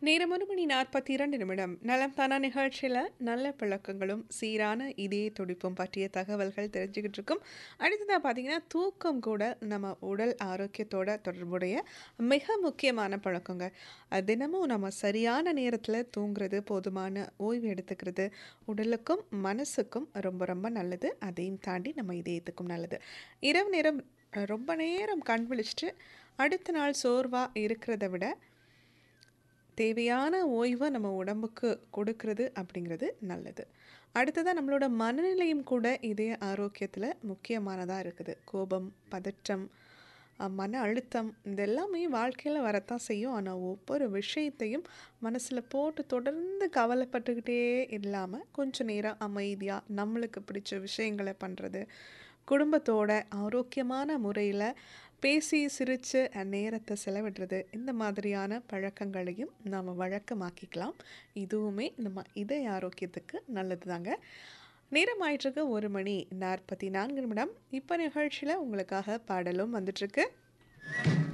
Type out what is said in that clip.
நேரம் ஒரு மணி நாற்பத்தி இரண்டு நிமிடம் நலம் தானா நிகழ்ச்சியில் நல்ல பழக்கங்களும் சீரான இதய துடிப்பும் பற்றிய தகவல்கள் தெரிஞ்சுக்கிட்டு இருக்கோம் அடுத்ததாக பார்த்தீங்கன்னா தூக்கம் கூட நம்ம உடல் ஆரோக்கியத்தோட தொடர்புடைய மிக முக்கியமான பழக்கங்க அது தினமும் நம்ம சரியான நேரத்தில் தூங்குறது போதுமான ஓய்வு எடுத்துக்கிறது உடலுக்கும் மனசுக்கும் ரொம்ப ரொம்ப நல்லது அதையும் தாண்டி நம்ம இதயத்துக்கும் நல்லது இரவு நேரம் அஹ், ரொம்ப நேரம் கண் விழிச்சிட்டு அடுத்த நாள் சோர்வாக இருக்கிறத விட தேவையான ஓய்வை நம்ம உடம்புக்கு கொடுக்கறது அப்படிங்கிறது நல்லது அடுத்ததாக நம்மளோட மனநிலையும் கூட இதய ஆரோக்கியத்தில் முக்கியமானதாக இருக்குது கோபம் பதற்றம் அஹ், மன அழுத்தம் இதெல்லாமே வாழ்க்கையில் வரத்தான் செய்யும் ஆனால் ஒவ்வொரு விஷயத்தையும் மனசில் போட்டு தொடர்ந்து கவலைப்பட்டுக்கிட்டே இல்லாமல் கொஞ்ச நேரம் அமைதியாக நம்மளுக்கு பிடிச்ச விஷயங்களை பண்ணுறது குடும்பத்தோட ஆரோக்கியமான முறையில் பேசி சிரித்து நேரத்தை செலவிடுறது இந்த மாதிரியான பழக்கங்களையும் நாம் வழக்கமாக்கிக்கலாம் இதுவுமே நம்ம இதய ஆரோக்கியத்துக்கு நல்லது தாங்க நேரம் ஆயிட்டிருக்கு ஒரு மணி நாற்பத்தி நான்கு நிமிடம் இப்போ நிகழ்ச்சியில் உங்களுக்காக பாடலும் வந்துட்டுருக்கு